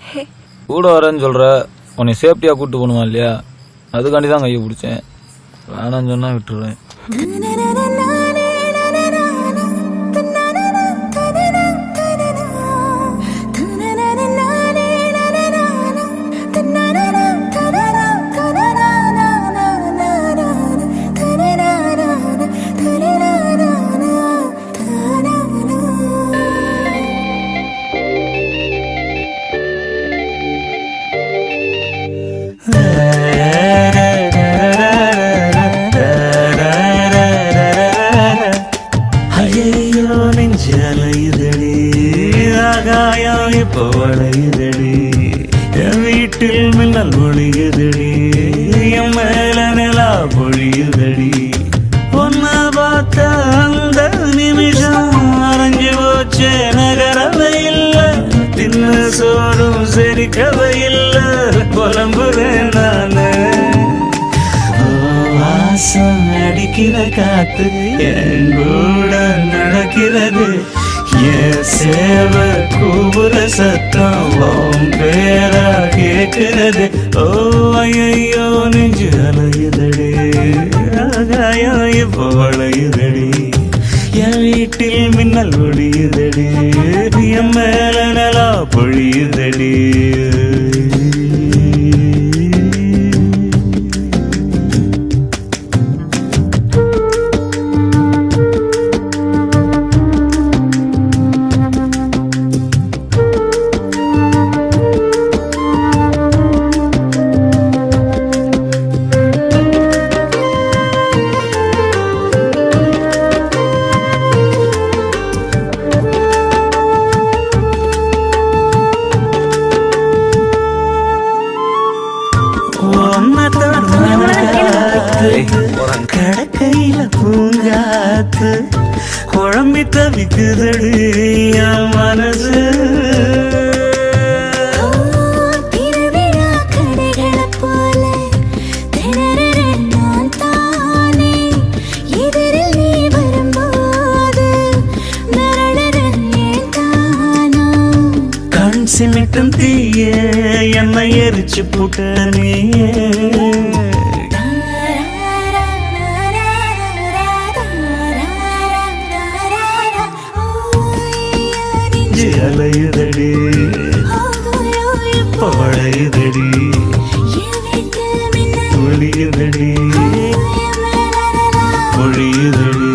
கூட வரேன்னு சொல்ற உன்னை சேஃப்டியா கூட்டு போகணுமா இல்லையா அதுக்காண்டி தான் கையை பிடிச்சேன் வேணாம்னு சொன்னா விட்டுருவேன் ஐயோ நெஞ்சு அலையுதடி ஆகாயம் இப்போ வளையுதடி என் வீட்டில் மின்னல் ஒளியுதடி என் மேல நிலா பொழியுதடி ஒன்ன பார்த்த அந்த நிமிஷம் அரைஞ்சு போச்சே நகரவை இல்ல தின்ன சோறும் செரிக்கவை இல்ல புலம்புறேன் நானு வாசம் அடிக்கிற காத்து என் கூட நடக்கிறது என் சேவ கூவுற சத்தம் உன் பேரா கேட்கிறது ஓ ஐயோ நெஞ்சு அலையுதடி ஆகாயம் இப்போ வளையுதடி என் வீட்டில் மின்னல் ஒடியுதடி என் மேல நிலா பொழியுதடி கடக்கையில பூங்காத்து குழம்பி தவிக்குதடி என் மனசு திருவிழா கடைகளைப் போல திணறுறேன் நான் தானே. எதிரில் நீ வரும்போது மிரளுறேன் ஏன் தானோ? கண் சிமிட்டும் தீய என்னை எரிச்சு புட்ட நீயே நெஞ்சு அலையுதடி பழையுதடி ஒளியுதடி பொழியுதடி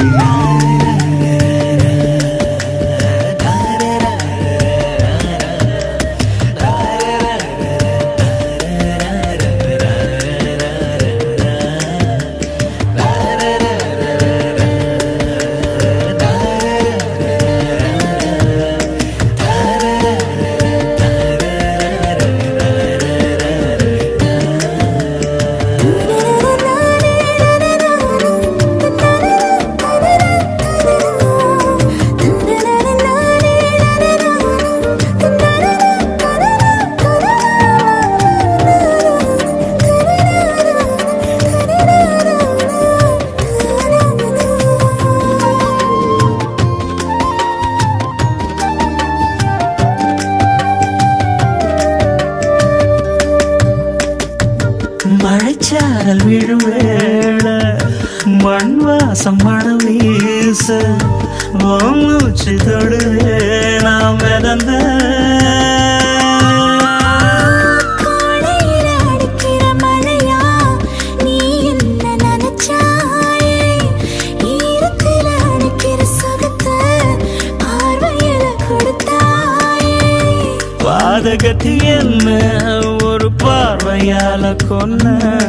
மழைச்சாரல் விழும் வேள மண் வாசம் மனம் வீச உன் மூச்சு தொடுவே நாம் மிதந்த கோடையில அடிக்கிற மழையா நீ என்ன நினைச்சாயே ஈரத்தில அடிக்கிற சுகத்தை பார்வையில கொடுத்தாயே பாதகத்தி என்ன ஒரு பார்வையால கொன்ன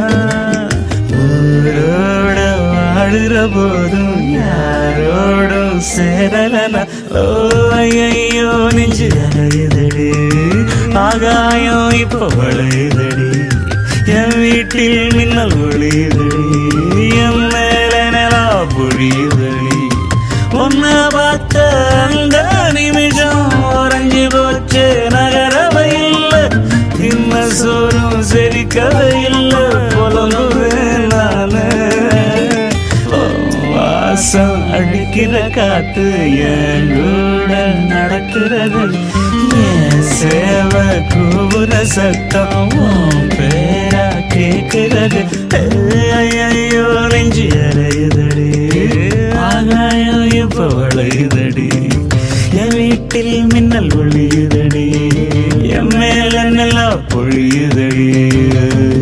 ஊரோட வாழுற போதும் யாரோடும் சேரலன ஓ ஐயோ நெஞ்சு அலையுதடி ஆகாயம் இப்ப வளையுதடி என் வீட்டில் மின்னல் ஒளியுதடி என் மேல நிலா பொழியுதடி உன்ன பார்த்த அந்த நிமிஷம் உறைஞ்சு போச்சு நகரவை இல்ல தின்ன சோறும் செரிக்கவை இல்ல புலங்குவேன் நானு ஓ, வாசம் அடிக்கிற காத்து என் கூட நடக்கிறது என் சேவ கூவுற சத்தம் உன் பேரா கேட்கிறது ஐயோ நெஞ்சு அறையுதடி ஆகாயம் இப்ப வளையுதடி என் வீட்டில் மின்னல் ஒளியுதடி என் மேல நல்லா பொழியுதடி